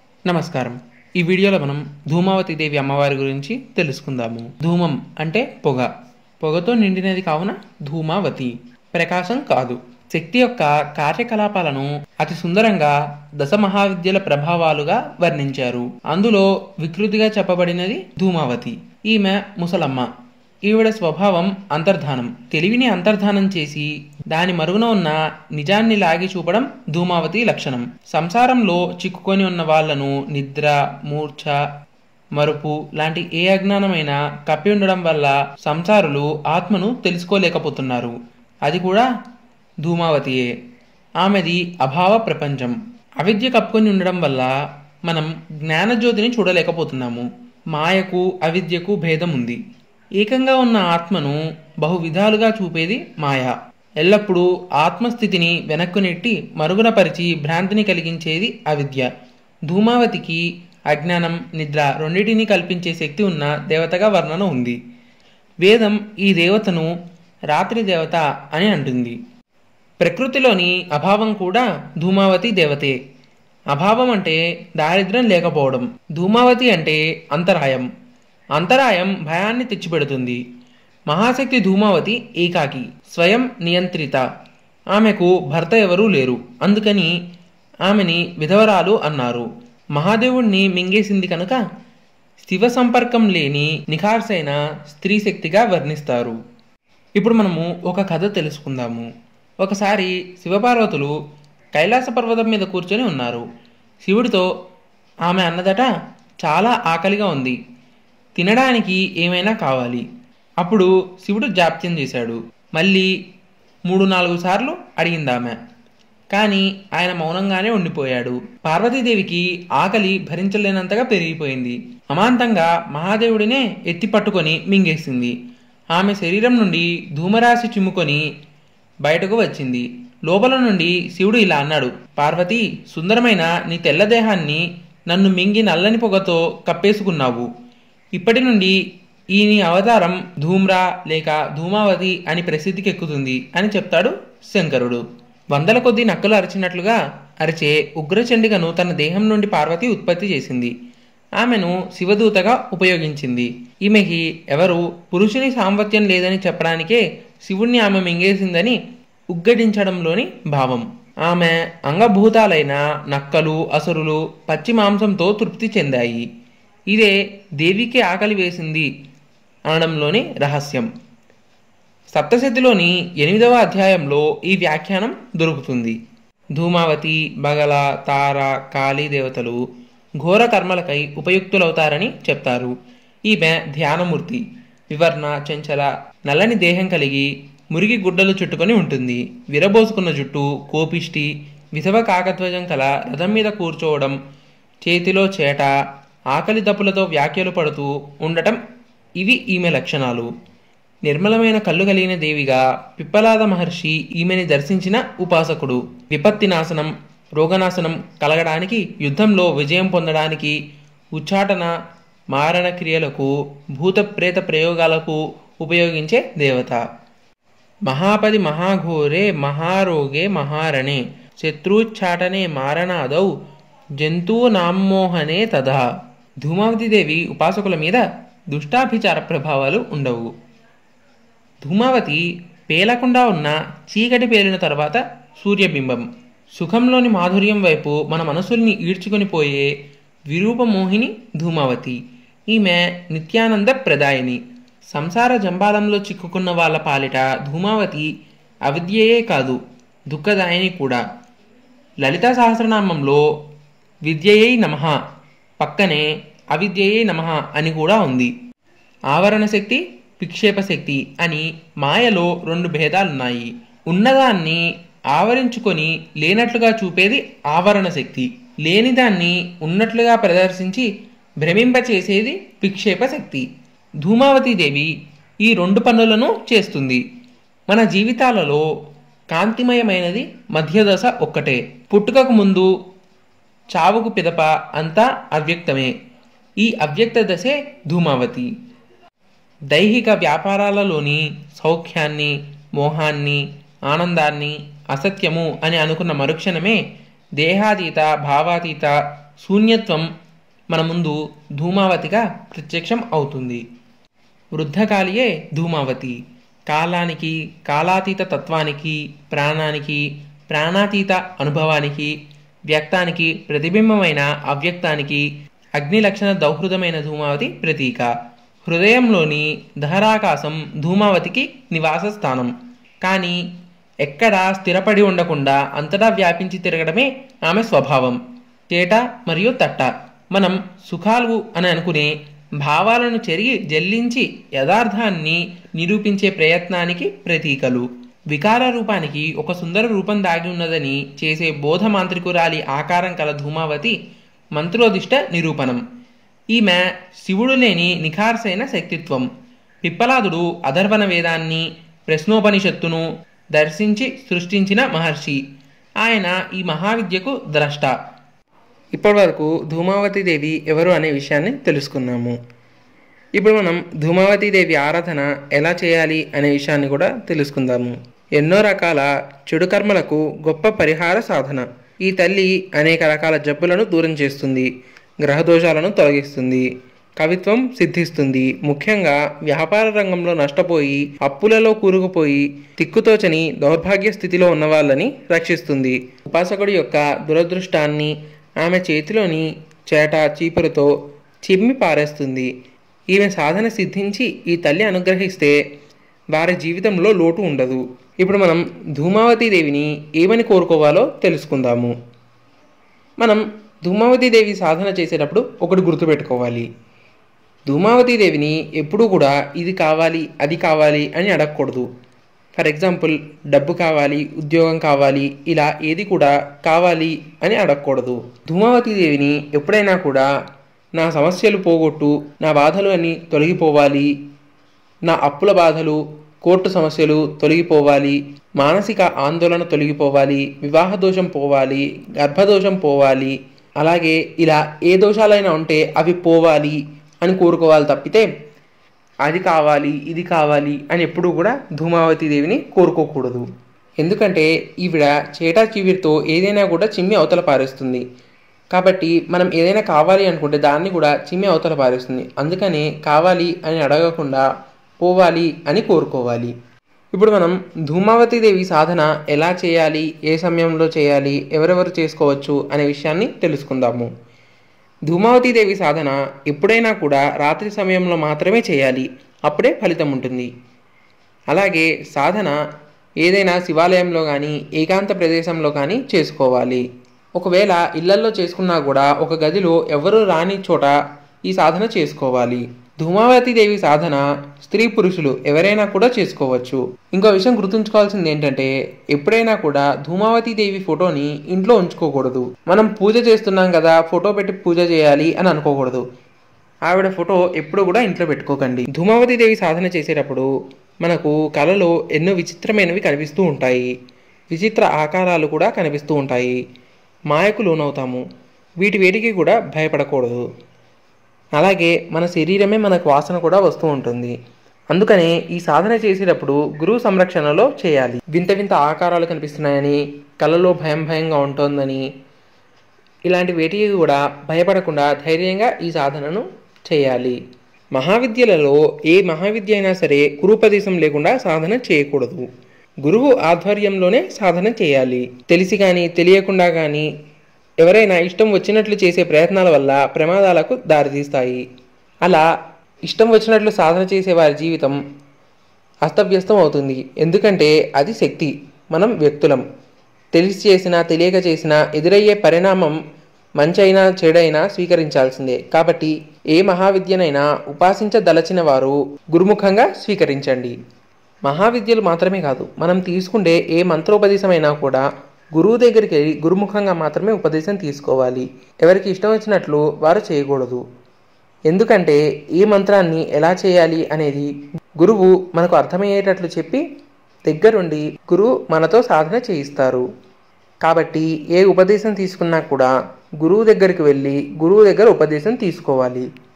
నమస్కారం ఈ వీడియోలో మనం ధూమావతి దేవి అమ్మవారి గురించి తెలుసుకుందాము ధూమం అంటే పొగ పొగతో నిండినది కావున ధూమావతి ప్రకాశం కాదు శక్తి యొక్క కార్యకలాపాలను అతి సుందరంగా దశ మహావిద్యల ప్రభావాలుగా వర్ణించారు అందులో వికృతిగా చెప్పబడినది ధూమావతి ఈమె ముసలమ్మ ఈవిడ స్వభావం అంతర్ధానం తెలివిని అంతర్ధానం చేసి దాని మరుగున ఉన్న నిజాన్ని లాగి చూపడం ధూమావతి లక్షణం సంసారంలో చిక్కుకొని ఉన్న వాళ్లను నిద్ర మూర్ఛ మరుపు లాంటి ఏ అజ్ఞానమైనా కప్పి ఉండడం వల్ల సంసారులు ఆత్మను తెలుసుకోలేకపోతున్నారు అది కూడా ధూమావతియే ఆమెది అభావ ప్రపంచం అవిద్య కప్పుకొని ఉండడం వల్ల మనం జ్ఞానజ్యోతిని చూడలేకపోతున్నాము మాయకు అవిద్యకు భేదం ఉంది ఏకంగా ఉన్న ఆత్మను బహు విధాలుగా చూపేది మాయ ఎల్లప్పుడూ ఆత్మస్థితిని వెనక్కు నెట్టి మరుగున పరిచి భ్రాంతిని కలిగించేది అవిద్య ధూమావతికి అజ్ఞానం నిద్ర రెండింటినీ కల్పించే శక్తి ఉన్న దేవతగా వర్ణన ఉంది వేదం ఈ దేవతను రాత్రి దేవత అని అంటుంది ప్రకృతిలోని అభావం కూడా ధూమావతి దేవతే అభావం అంటే దారిద్ర్యం లేకపోవడం ధూమావతి అంటే అంతరాయం అంతరాయం భయాన్ని తెచ్చిపెడుతుంది మహాశక్తి ధూమావతి ఏకాకి స్వయం నియంత్రిత ఆమెకు భర్త ఎవరూ లేరు అందుకని ఆమెని విధవరాలు అన్నారు మహాదేవుణ్ణి మింగేసింది కనుక శివ సంపర్కం లేని నిఖార్సైన స్త్రీ శక్తిగా వర్ణిస్తారు ఇప్పుడు మనము ఒక కథ తెలుసుకుందాము ఒకసారి శివపార్వతులు కైలాస పర్వతం మీద కూర్చొని ఉన్నారు శివుడితో ఆమె అన్నదట చాలా ఆకలిగా ఉంది తినడానికి ఏమైనా కావాలి అప్పుడు శివుడు జాప్యం చేశాడు మళ్ళీ మూడు నాలుగు సార్లు అడిగిందామె కానీ ఆయన మౌనంగానే ఉండిపోయాడు పార్వతీదేవికి ఆకలి భరించలేనంతగా పెరిగిపోయింది అమాంతంగా మహాదేవుడినే ఎత్తి పట్టుకొని మింగేసింది ఆమె శరీరం నుండి ధూమరాశి చిమ్ముకొని బయటకు వచ్చింది లోపల నుండి శివుడు ఇలా అన్నాడు పార్వతి సుందరమైన నీ తెల్ల దేహాన్ని నన్ను మింగి నల్లని పొగతో కప్పేసుకున్నావు ఇప్పటి నుండి ఈ నీ అవతారం ధూమ్రా లేక ధూమావతి అని ప్రసిద్ధికి ఎక్కుతుంది అని చెప్తాడు శంకరుడు వందల కొద్ది నక్కలు అరిచినట్లుగా అరిచే ఉగ్రచండికను తన దేహం నుండి పార్వతి ఉత్పత్తి చేసింది ఆమెను శివదూతగా ఉపయోగించింది ఈమెకి ఎవరు పురుషుని సాంవత్యం లేదని చెప్పడానికే శివుణ్ణి ఆమె మింగేసిందని ఉగ్గడించడంలోని భావం ఆమె అంగభూతాలైన నక్కలు అసురులు పచ్చి మాంసంతో తృప్తి చెందాయి ఇదే దేవికి ఆకలి వేసింది అనడంలోని రహస్యం సప్తశతిలోని ఎనిమిదవ అధ్యాయంలో ఈ వ్యాఖ్యానం దొరుకుతుంది ధూమావతి బగల తార కాళీ దేవతలు ఘోర కర్మలకై ఉపయుక్తులవుతారని చెప్తారు ఈమె ధ్యానమూర్తి వివర్ణ చెంచల నల్లని దేహం కలిగి మురిగి గుడ్డలు చుట్టుకొని ఉంటుంది విరబోసుకున్న జుట్టు కోపిష్టి విధవ కాకధ్వజం కల రథం మీద కూర్చోవడం చేతిలో చేట ఆకలి దప్పులతో వ్యాఖ్యలు పడుతూ ఉండటం ఇవి ఈమె లక్షణాలు నిర్మలమైన కళ్ళు కలిగిన దేవిగా పిప్పలాద మహర్షి ఈమెని దర్శించిన ఉపాసకుడు విపత్తి నాశనం రోగనాశనం కలగడానికి యుద్ధంలో విజయం పొందడానికి ఉచ్చాటన మారణ క్రియలకు భూత ప్రేత ప్రయోగాలకు ఉపయోగించే దేవత మహాపది మహాఘోరే మహారోగే మహారణే శత్రుచ్చాటనే మారణాదౌ జంతువునామ్మోహనే తదా ధూమావతి దేవి ఉపాసకుల మీద దుష్టాభిచార ప్రభావాలు ఉండవు ధూమావతి పేలకుండా ఉన్న చీకటి పేలిన తర్వాత సూర్యబింబం సుఖంలోని మాధుర్యం వైపు మన మనసుల్ని ఈడ్చుకొని పోయే విరూపమోహిని ధూమావతి ఈమె నిత్యానంద ప్రదాయిని సంసార జంబాలంలో చిక్కుకున్న వాళ్ళ పాలిట ధూమావతి అవిద్యయే కాదు దుఃఖదాయిని కూడా లలితా సహస్రనామంలో విద్యయై నమః పక్కనే అవిద్యయై నమః అని కూడా ఉంది ఆవరణ శక్తి విక్షేప శక్తి అని మాయలో రెండు భేదాలున్నాయి ఉన్నదాన్ని ఆవరించుకొని లేనట్లుగా చూపేది ఆవరణ శక్తి లేనిదాన్ని ఉన్నట్లుగా ప్రదర్శించి భ్రమింపచేసేది విక్షేప శక్తి ధూమావతీదేవి ఈ రెండు పనులను చేస్తుంది మన జీవితాలలో కాంతిమయమైనది మధ్యదశ ఒక్కటే పుట్టుకకు ముందు చావుకు పిదప అంతా అవ్యక్తమే ఈ అవ్యక్త దశే ధూమావతి దైహిక వ్యాపారాలలోని సౌఖ్యాన్ని మోహాన్ని ఆనందాన్ని అసత్యము అని అనుకున్న మరుక్షణమే దేహాతీత భావాతీత శూన్యత్వం మన ముందు ధూమావతిగా ప్రత్యక్షం అవుతుంది వృద్ధకాలియే ధూమావతి కాలానికి కాలాతీత తత్వానికి ప్రాణానికి ప్రాణాతీత అనుభవానికి వ్యక్తానికి ప్రతిబింబమైన అవ్యక్తానికి అగ్ని లక్షణ దౌహృదమైన ధూమావతి ప్రతీక హృదయంలోని ధరాకాశం ధూమావతికి నివాస స్థానం కానీ ఎక్కడ స్థిరపడి ఉండకుండా అంతటా వ్యాపించి తిరగడమే ఆమె స్వభావం చేట మరియు తట్ట మనం సుఖాలు అని అనుకునే భావాలను చెరిగి జల్లించి యథార్థాన్ని నిరూపించే ప్రయత్నానికి ప్రతీకలు వికార రూపానికి ఒక సుందర రూపం దాగి ఉన్నదని చేసే బోధ మాంత్రికురాలి ఆకారం కల ధూమావతి మంత్రోదిష్ట నిరూపణం ఈమె శివుడు లేని నిఖార్సైన శక్తిత్వం పిప్పలాదుడు అధర్వణ వేదాన్ని ప్రశ్నోపనిషత్తును దర్శించి సృష్టించిన మహర్షి ఆయన ఈ మహావిద్యకు ద్రష్ట ఇప్పటి వరకు ధూమావతి దేవి ఎవరు అనే విషయాన్ని తెలుసుకున్నాము ఇప్పుడు మనం ధూమావతి దేవి ఆరాధన ఎలా చేయాలి అనే విషయాన్ని కూడా తెలుసుకుందాము ఎన్నో రకాల చెడు కర్మలకు గొప్ప పరిహార సాధన ఈ తల్లి అనేక రకాల జబ్బులను దూరం చేస్తుంది గ్రహదోషాలను తొలగిస్తుంది కవిత్వం సిద్ధిస్తుంది ముఖ్యంగా వ్యాపార రంగంలో నష్టపోయి అప్పులలో కూరుకుపోయి తిక్కుతోచని దౌర్భాగ్య స్థితిలో ఉన్న వాళ్ళని రక్షిస్తుంది ఉపాసకుడి యొక్క దురదృష్టాన్ని ఆమె చేతిలోని చేట చీపురుతో చిమ్మి పారేస్తుంది ఈమె సాధన సిద్ధించి ఈ తల్లి అనుగ్రహిస్తే వారి జీవితంలో లోటు ఉండదు ఇప్పుడు మనం ధూమావతి దేవిని ఏమని కోరుకోవాలో తెలుసుకుందాము మనం ధూమావతి దేవి సాధన చేసేటప్పుడు ఒకటి గుర్తుపెట్టుకోవాలి ధూమావతి దేవిని ఎప్పుడూ కూడా ఇది కావాలి అది కావాలి అని అడగకూడదు ఫర్ ఎగ్జాంపుల్ డబ్బు కావాలి ఉద్యోగం కావాలి ఇలా ఏది కూడా కావాలి అని అడగకూడదు ధూమావతి దేవిని ఎప్పుడైనా కూడా నా సమస్యలు పోగొట్టు నా బాధలు అన్నీ తొలగిపోవాలి నా అప్పుల బాధలు కోర్టు సమస్యలు తొలగిపోవాలి మానసిక ఆందోళన తొలగిపోవాలి వివాహ దోషం పోవాలి గర్భదోషం పోవాలి అలాగే ఇలా ఏ దోషాలైనా ఉంటే అవి పోవాలి అని కోరుకోవాలి తప్పితే అది కావాలి ఇది కావాలి అని ఎప్పుడూ కూడా ధూమావతి దేవిని కోరుకోకూడదు ఎందుకంటే ఈవిడ చేటా చీవిరితో ఏదైనా కూడా చిమ్మి అవతల పారేస్తుంది కాబట్టి మనం ఏదైనా కావాలి అనుకుంటే దాన్ని కూడా చిమ్మి అవతల పారేస్తుంది అందుకని కావాలి అని అడగకుండా పోవాలి అని కోరుకోవాలి ఇప్పుడు మనం ధూమావతి దేవి సాధన ఎలా చేయాలి ఏ సమయంలో చేయాలి ఎవరెవరు చేసుకోవచ్చు అనే విషయాన్ని తెలుసుకుందాము ధూమావతి దేవి సాధన ఎప్పుడైనా కూడా రాత్రి సమయంలో మాత్రమే చేయాలి అప్పుడే ఫలితం ఉంటుంది అలాగే సాధన ఏదైనా శివాలయంలో కానీ ఏకాంత ప్రదేశంలో కానీ చేసుకోవాలి ఒకవేళ ఇళ్లల్లో చేసుకున్నా కూడా ఒక గదిలో ఎవరు రాని చోట ఈ సాధన చేసుకోవాలి ధూమావతి దేవి సాధన స్త్రీ పురుషులు ఎవరైనా కూడా చేసుకోవచ్చు ఇంకో విషయం గుర్తుంచుకోవాల్సింది ఏంటంటే ఎప్పుడైనా కూడా ధూమావతి దేవి ఫోటోని ఇంట్లో ఉంచుకోకూడదు మనం పూజ చేస్తున్నాం కదా ఫోటో పెట్టి పూజ చేయాలి అని అనుకోకూడదు ఆవిడ ఫోటో ఎప్పుడు కూడా ఇంట్లో పెట్టుకోకండి ధూమావతి దేవి సాధన చేసేటప్పుడు మనకు కళలో ఎన్నో విచిత్రమైనవి కనిపిస్తూ ఉంటాయి విచిత్ర ఆకారాలు కూడా కనిపిస్తూ ఉంటాయి మాయకు లోనవుతాము వీటి వేటికి కూడా భయపడకూడదు అలాగే మన శరీరమే మనకు వాసన కూడా వస్తూ ఉంటుంది అందుకనే ఈ సాధన చేసేటప్పుడు గురువు సంరక్షణలో చేయాలి వింత వింత ఆకారాలు కనిపిస్తున్నాయని కళ్ళలో భయం భయంగా ఉంటుందని ఇలాంటి వేటికి కూడా భయపడకుండా ధైర్యంగా ఈ సాధనను చేయాలి మహావిద్యలలో ఏ మహావిద్య అయినా సరే గురుపదేశం లేకుండా సాధన చేయకూడదు గురువు ఆధ్వర్యంలోనే సాధన చేయాలి తెలిసి కానీ తెలియకుండా కానీ ఎవరైనా ఇష్టం వచ్చినట్లు చేసే ప్రయత్నాల వల్ల ప్రమాదాలకు దారితీస్తాయి అలా ఇష్టం వచ్చినట్లు సాధన చేసే వారి జీవితం అస్తవ్యస్తం అవుతుంది ఎందుకంటే అది శక్తి మనం వ్యక్తులం తెలిసి చేసినా తెలియక చేసినా ఎదురయ్యే పరిణామం మంచైనా చెడైనా స్వీకరించాల్సిందే కాబట్టి ఏ మహావిద్యనైనా ఉపాసించదలచిన వారు గురుముఖంగా స్వీకరించండి మహావిద్యలు మాత్రమే కాదు మనం తీసుకుంటే ఏ మంత్రోపదేశమైనా కూడా గురువు దగ్గరికి వెళ్ళి గురుముఖంగా మాత్రమే ఉపదేశం తీసుకోవాలి ఎవరికి ఇష్టం వచ్చినట్లు వారు చేయకూడదు ఎందుకంటే ఏ మంత్రాన్ని ఎలా చేయాలి అనేది గురువు మనకు అర్థమయ్యేటట్లు చెప్పి దగ్గరుండి గురువు మనతో సాధన చేయిస్తారు కాబట్టి ఏ ఉపదేశం తీసుకున్నా కూడా గురువు దగ్గరికి వెళ్ళి గురువు దగ్గర ఉపదేశం తీసుకోవాలి